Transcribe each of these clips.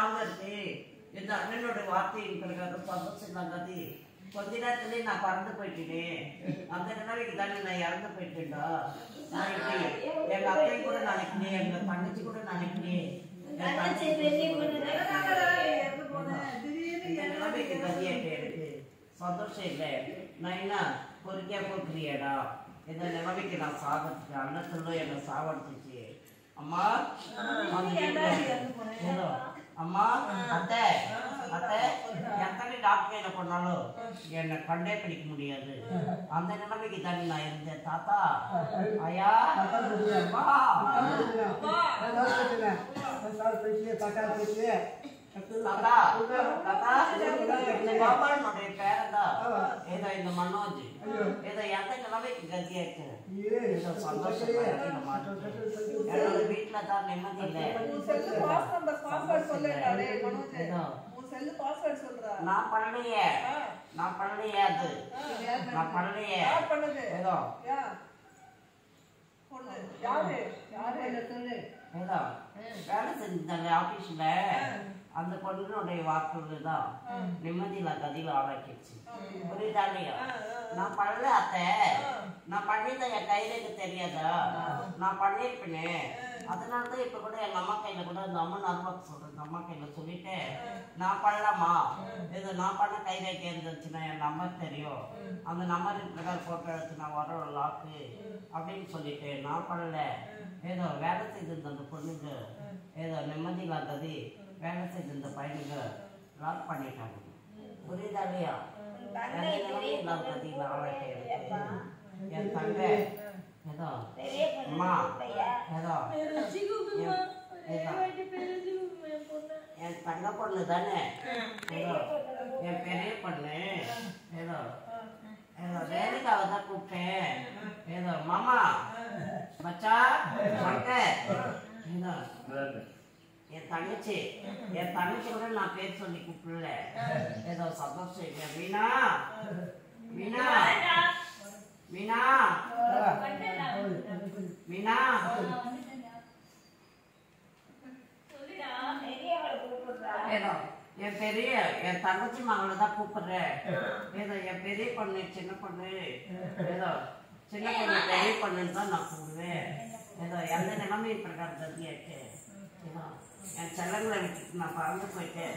வாழ்ந்துருக்கு இந்த அண்ணனோட வார்த்தையின் பிரகாரம் சந்தோஷம் தான் கதி கொஞ்ச நேரத்துலயே நான் பறந்து போயிட்டேனே அந்த நிலைமைக்கு தானே நான் இறந்து போயிட்டேன்டா நாளைக்கு எங்க அத்தையும் கூட நினைக்கிறேன் எங்க தங்கச்சி கூட நினைக்கிறேன் என் தங்கச்சி இந்த நிலைமைக்கு கதியாட்டு எனக்கு சந்தோஷம் இல்லை நான் என்ன பொறுக்கியா போக்குறியாடா இந்த நிலைமைக்கு நான் சாகிறதுக்கு அண்ணத்துல என்னை சாவடிச்சிச்சு அம்மா அந்த வீட்டுல- ஏதோ, அம்மா அத்தை அத்தை எத்தனை டாக்டர் என்ன பண்ணாலும் என்னை கண்டே பிடிக்க முடியாது அந்த நிலைமைக்கு தானே நான் இருந்தேன் தாத்தா ஐயா அம்மா தாத்தா தாத்தா இந்த பாபானுடைய பேரதான் ஏதோ இந்த மனோஜ் ஏதோ எந்த நிலைமைக்கு கதியாச்சு ஏதோ சந்தோஷம் கிடைக்கிற மாதிரி. என்னோட வீட்டுல தான் நிம்மதி இல்லை ஏதோ நான் பண்ணலையே நான் பண்ணலையே அது நான் பண்ணலையே ஏதோ ஏதோ வேலை செஞ்சாங்க ஆபீஸ்ல அந்த பொண்ணுடைய வாக்குறுதி தான் நிம்மதியில கதியில ஆளாக்கிடுச்சு புரியுதா இல்லையா நான் பண்ணல அத்தை நான் பண்ணியிருந்த என் கையிலுக்கு தெரியாதா நான் பண்ணியிருப்பேனே அதனால தான் இப்ப கூட எங்க அம்மா கையில கூட இந்த அம்மா நர்வாக்கு சொல்றேன் இந்த அம்மா கையில சொல்லிட்டு நான் பண்ணலாமா இது நான் பண்ண கை ரேகை இருந்துச்சுன்னா என் நம்பர் தெரியும் அந்த நம்பரின் பிரகாரம் போட்டோ எடுத்து நான் வர லாக்கு அப்படின்னு சொல்லிட்டு நான் பண்ணல ஏதோ வேலை செய்திருந்த அந்த பொண்ணுங்க ஏதோ நிம்மதி இல்லாதது வேலை செய்திருந்த பையனுங்க லாக் பண்ணிட்டாங்க புரியுதா இல்லையா எந்த நிலைமையும் இல்லாதது இல்லை அவளுக்கு எனக்கு. என் தங்க ஏதோ அம்மா ஏதோ ஏதோ என் தங்க பொண்ணு தானே ஏதோ என் பெரிய பொண்ணு ஏதோ ஏதோ ரேணுகாவை தான் கூப்பிட்டேன் ஏதோ மாமா மச்சா சங்கர் ஏதோ என் தங்கச்சி என் தங்கச்சி கூட நான் பேர் சொல்லி கூப்பிடல ஏதோ சந்தோஷம் இல்லை மீனா மீனா மீனா மீனா ஏதோ என் பெரிய என் தங்கச்சி மகளை தான் கூப்பிடுறேன் ஏதோ என் பெரிய பொண்ணு சின்ன பொண்ணு ஏதோ சின்ன பொண்ணு பெரிய பொண்ணுன்னு தான் நான் கூப்பிடுவேன் ஏதோ எந்த நிலைமையும் பிரகாரம் கதியாச்சு ஏதோ என் செல்லங்களை விட்டுட்டு நான் பறந்து போயிட்டேன்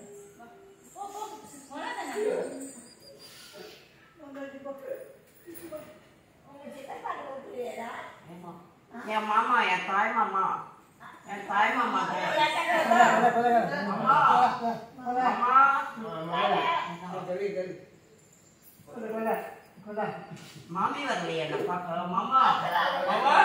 ஏதோ என் மாமா என் தாய் மாமா என் தாய் மாமா அம்மா அம்மா மாமி வரலையே என்ன பார்க்க மாமா மாமா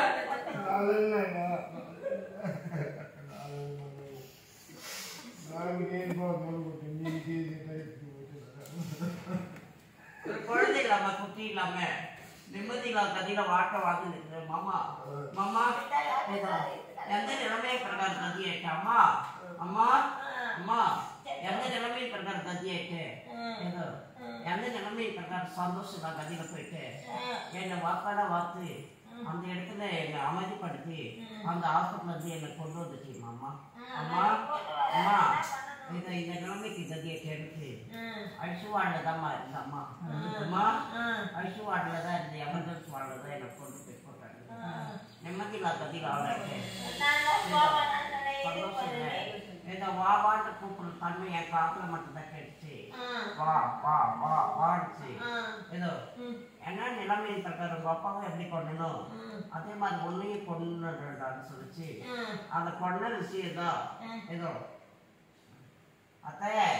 ஒரு குழந்தை இல்லாம குட்டி இல்லாம நிம்மதி இல்லாத கதியில வாட்ட வாங்கி நிற்கிற மாமா மாமா ஏதோ எந்த நிலைமை பிரகாரம் கதியாச்சு அம்மா அம்மா அம்மா எந்த நிலைமை பிரகாரம் கதியாச்சு ஏதோ எந்த நிலைமை பிரகாரம் சந்தோஷம் நான் கதியில போயிட்டு என்னை வாக்காட வாத்து அந்த இடத்துல என்னை அமைதிப்படுத்தி அந்த ஹாஸ்பிட்டல் வந்து என்னை கொண்டு வந்துச்சு மாமா அம்மா அம்மா இது இந்த நிலைமைக்கு கதியை கேட்டு ஐசு வார்டில் தான்மா இருந்தம்மா அம்மா ஐசு வார்டில் தான் இருந்த எமர்ஜென்சி வார்டில் தான் என்னை கொண்டு போய் போட்டாங்க நிம்மதி இல்லாத கதியில் ஆளாச்சு சந்தோஷம் இல்லை ஏதோ வா வான்னு கூப்பிடுற தன்மை என் காத்துல மட்டும் தான் கேட்டுச்சு வா வா வா வாடுச்சு ஏதோ என்ன நிலைமையின் பிரகாரம் உங்க அப்பாவை எப்படி கொண்டணும் அதே மாதிரி ஒன்னையும் கொண்டுடான்னு சொல்லிச்சு அந்த கொண்ட விஷயம் தான் ஏதோ அத்தைய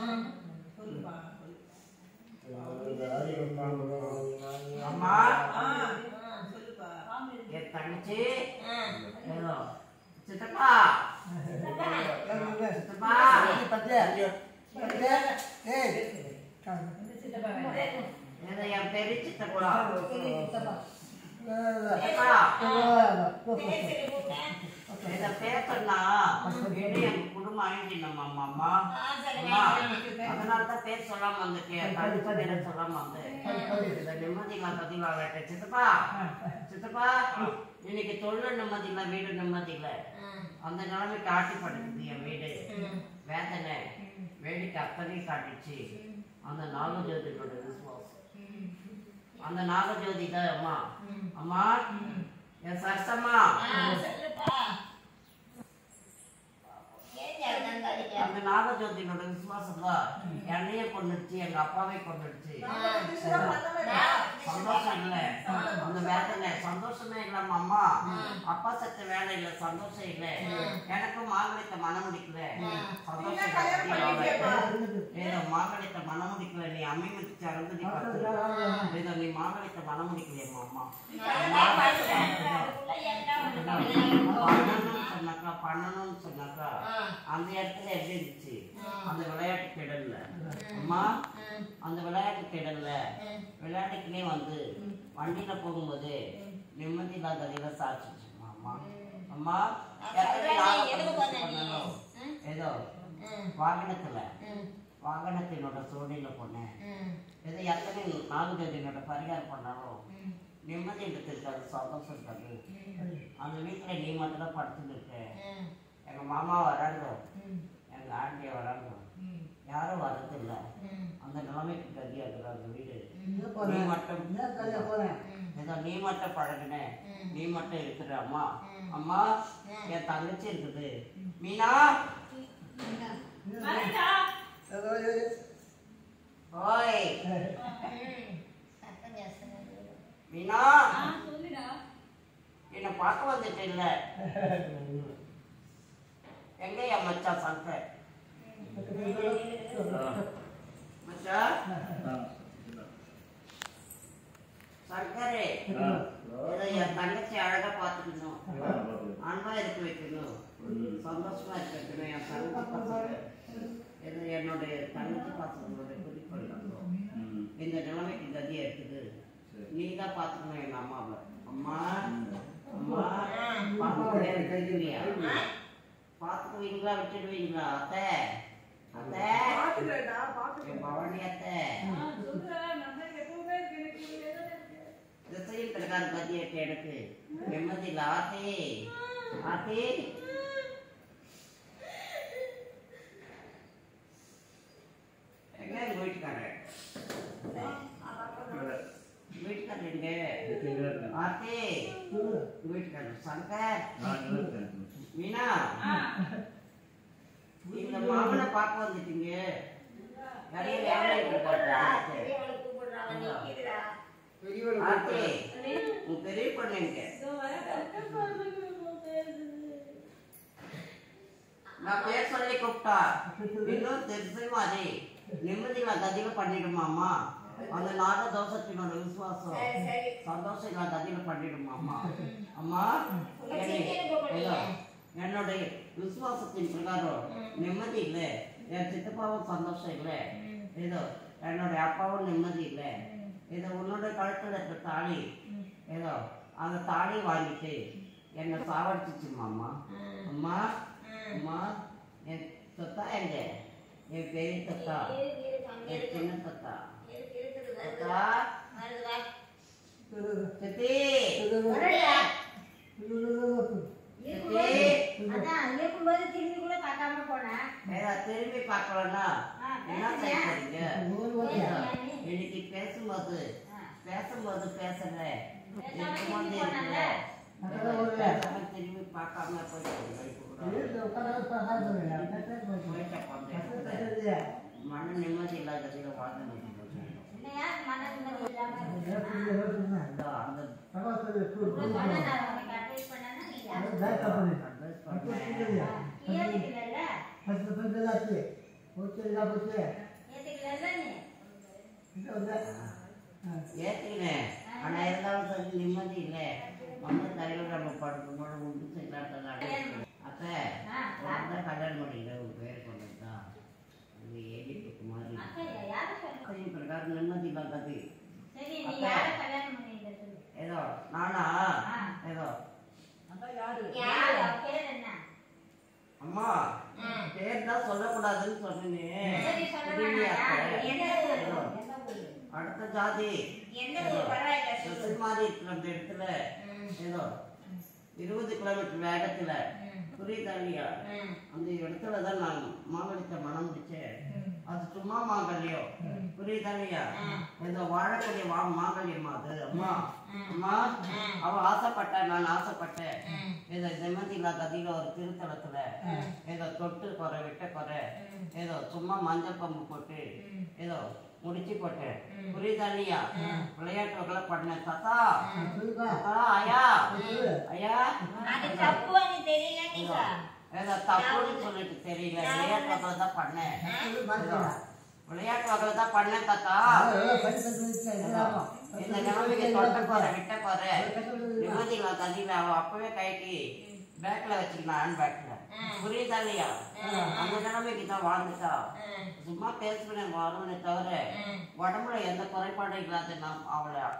அம்மா என் தங்கச்சி ஏதோ சித்தப்பா சித்தப்பா ஏதோ என் பெரிய சித்தப்பா சித்தப்பா இதை பேசணும்னா இது எங்க குடும்பம் அழிஞ்சிடணும் அம்மா அம்மா அம்மா அதனால தான் பேர் சொல்லாம வந்துட்டேன் தடுப்பு பேர சொல்லாம வந்து இதை நிம்மதிங்களா பதிவா வேட்டேன் சித்தப்பா சித்தப்பா இன்னைக்கு தொழில் நிம்மதி இல்லை வீடு நிம்மதி இல்லை அந்த நிலைமைக்கு ஆட்டி படுக்குது என் வீடு வேதனை வேடிக்கை அத்தனையும் காட்டிச்சு அந்த நாகஜோதியோட விசுவாசம் அந்த நாகஜோதி தான் அம்மா அம்மா என் சரசம்மா அந்த நாகஜோதியோட விசுவாசம் தான் என்னையே கொண்டுடுச்சு எங்க அப்பாவே கொண்டுடுச்சு சந்தோஷம் இல்ல அந்த வேதனை சந்தோஷமே இல்லாம அம்மா அப்பா செத்த வேலை இல்ல சந்தோஷம் இல்ல எனக்கும் மாங்கலித்த மனம் முடிக்கல சந்தோஷம் ஏதோ மாங்கலித்த மனம் முடிக்கல நீ அம்மை முடிச்சு அருந்ததி பார்த்து ஏதோ நீ மாங்கலித்த மனம் முடிக்கலையம்மா அம்மா பண்ணணும்னு சொன்னாக்கா பண்ணணும்னு சொன்னாக்கா அந்த இடத்துல எப்படி இருந்துச்சு அந்த விளையாட்டு திடல்ல அம்மா அந்த விளையாட்டு திடல்ல விளையாட்டுக்குனே வந்து வண்டியில போகும்போது நிம்மதி இல்லாத அதிகம் சாட்சிச்சுமா அம்மா அம்மா எத்தனை நாள் பரிசு பண்ணணும் ஏதோ வாகனத்துல வாகனத்தினோட சூழ்நிலை போனேன் ஏதோ எத்தனை நாகஜோதினோட பரிகாரம் பண்ணாலும் நிம்மதி இருக்காது சந்தோஷம் இருக்காது அந்த வீட்டுல நீ மட்டும் தான் படுத்துட்டு இருக்க எங்க மாமா வராங்க எங்க ஆண்டியா வராங்க யாரும் வர்றதில்ல அந்த நிலைமைக்கு கதியா இருக்குது அந்த வீடு நீ மட்டும் ஏதோ நீ மட்டும் பழகுன நீ மட்டும் இருக்கிற அம்மா அம்மா என் தங்கச்சி இருக்குது மீனா ஓய் மீனா என்ன பார்க்க வந்துட்டு இல்ல எங்க என் மச்சான் சங்கர் மச்சான் சங்கரே ஏதோ என் தங்கச்சி அழகா பார்த்துக்கணும் அன்பா இருக்க வைக்கணும் சந்தோஷமா இருக்க வைக்கணும் என் தங்கச்சி பசங்க ஏதோ என்னுடைய தங்கச்சி பசங்களோட குறிக்கோள் இந்த நிலைமைக்கு கதியா இருக்குது நீ தான் பார்த்துக்கணும் எங்க அம்மாவை அம்மா அம்மா பார்த்துக்குவியா பார்த்துக்குவீங்களா விட்டுடுவீங்களா அத்தை அத்தை என் பவானி அத்தை திசையில் கிடக்காது பத்தி இருக்கு எனக்கு நிம்மதி இல்லை ஆத்தி ஆத்தி எங்க எங்க வீட்டுக்காரர் வீட்டுக்காரர் எங்க ஆத்தி வீட்டுக்காரர் சங்கர் மீனா இந்த மாமனை பார்க்க வந்துட்டீங்க நிறைய வேலை இருக்காரு ஆத்தி உன் பெரிய பொண்ணு எங்க நான் பேர் சொல்லி கூப்பிட்டா இன்னும் தெரிஞ்சு மாதிரி நிம்மதியில கதியில பண்ணிடுமாம்மா அந்த நாக தோஷத்தினோட விசுவாசம் சந்தோஷம் இல்ல கதியில பண்ணிடுமாம்மா அம்மா என்னை- ஏதோ என்னுடைய விசுவாசத்தின் பிரகாரம் நிம்மதி இல்லை என் சித்தப்பாவும் சந்தோஷம் இல்லை ஏதோ என்னுடைய அப்பாவும் நிம்மதி இல்லை ஏதோ உன்னோட கழுத்துல இருக்க தாலி ஏதோ அந்த தாலி வாங்கிட்டு என்னை சாவடிச்சிச்சுமா அம்மா அம்மா அம்மா என் சொத்தா எங்க என் பெரிய சொத்தா என் சின்ன சொத்தா சொத்தா சித்தி இருக்கும்போது திரும்பி கூட பார்க்காம போனேன் ஏதோ திரும்பி பார்க்கலன்னா ஆ, என்ன செய்ய போறீங்க பேசுறியா? இன்னைக்கு பேசும்போது பேசும்போது பேசல பேசாம இருக்கும்போது திரும்பி போனல்ல? இருக்குல்ல பேசாம திரும்பி பார்க்காம போயிட்டு மன நிம்மதி இல்லாததுல வாழ்ந்து என்னையா மன நிம்மதி இல்லாம இருக்கா? அந்த உங்க சொன்ன நான் உனக்கு advice பண்ணேன்னா நீ யாரு? அட்வைஸ் பண்ணேன் ஏத்துக்கலைல்ல? ஏத்துக்கலைல்ல நீ? ஏத்துக்கினேன் ஆனா இருந்தாலும் சரி நிம்மதி இல்லை வந்து தலைவர் நம்ம படுக்கும்போது உண்டு செய்யலாம் அத்தை ஆ, உனக்கு தான் கல்யாணம் பண்ணிக்கிட்ட உங்க பேர் கொண்டுதான் அது ஏடி புக்கு மாதிரி அத்தையா, யாரை சொல்ற? அத்தையும் பிரகாரம் நிம்மதி இல்லாதது சரி, நீ யாரை கல்யாணம் பண்ணிக்கிட்ட சொல்லு. ஏதோ நானா ஆ. ஏதோ யாரு? அவ பேர் என்ன? அம்மா ம். பேர் தான் சொல்லக்கூடாதுன்னு சொன்னேன் சரி, சொல்ல புரியலையா வேணாம். அத்தை? எந்த ஊரு? ஏதோ, எந்த ஊரு? அடுத்த ஜாதி எந்த ஊரு? பரவாயில்ல, சொத்து சொல்லு. மாதிரி இருக்கிற அந்த இடத்துல ம். ஏதோ இருபது கிலோமீட்டர் வேகத்துல புரியுதா இல்லையா அந்த இடத்துல தான் நான் மாங்கல்யத்தை மனம் முடிச்சேன் அது சும்மா மாங்கல்யம் புரியுதா இல்லையா இந்த வாழக்கூடிய வா மாங்கல்யமா அது அம்மா அம்மா அவ ஆசைப்பட்டா நான் ஆசைப்பட்டேன் ஏதோ நிம்மதியில்லா கதியில ஒரு திருத்தலத்துல ஏதோ தொட்டு குறை விட்ட குறை ஏதோ சும்மா மஞ்சள் பம்பு போட்டு ஏதோ முடிச்சு போட்டேன் புரியுதா இல்லையா விளையாட்டுகளை பண்ணேன் தாத்தா சொல்லுப்பா தாத்தா ஐயா ஐயா அது தப்பு అని தெரியல నీకు ஏதோ தப்புன்னு சொல்லிட்டு தெரியல விளையாட்டு வகையில தான் பண்ணேன் சொல்லு மாத்திக்கலாம் விளையாட்டு வகையில தான் பண்ணேன் தாத்தா படி கட்டு இதெல்லாம் இந்த நிலைமைக்கு தொட்ட போற விட்ட போற நிம்மதிங்களா கதியில அவ அப்பவே கைக்கு பேக்ல வச்சுக்கலாம் ஹேண்ட் பேக்ல புரியுதா இல்லையா அந்த நிலைமைக்கு தான் வாழ்ந்துட்டா சும்மா பேசுவேன் வருவனே தவிர உடம்புல எந்த குறைபாடும் இல்லாத நான் அவளை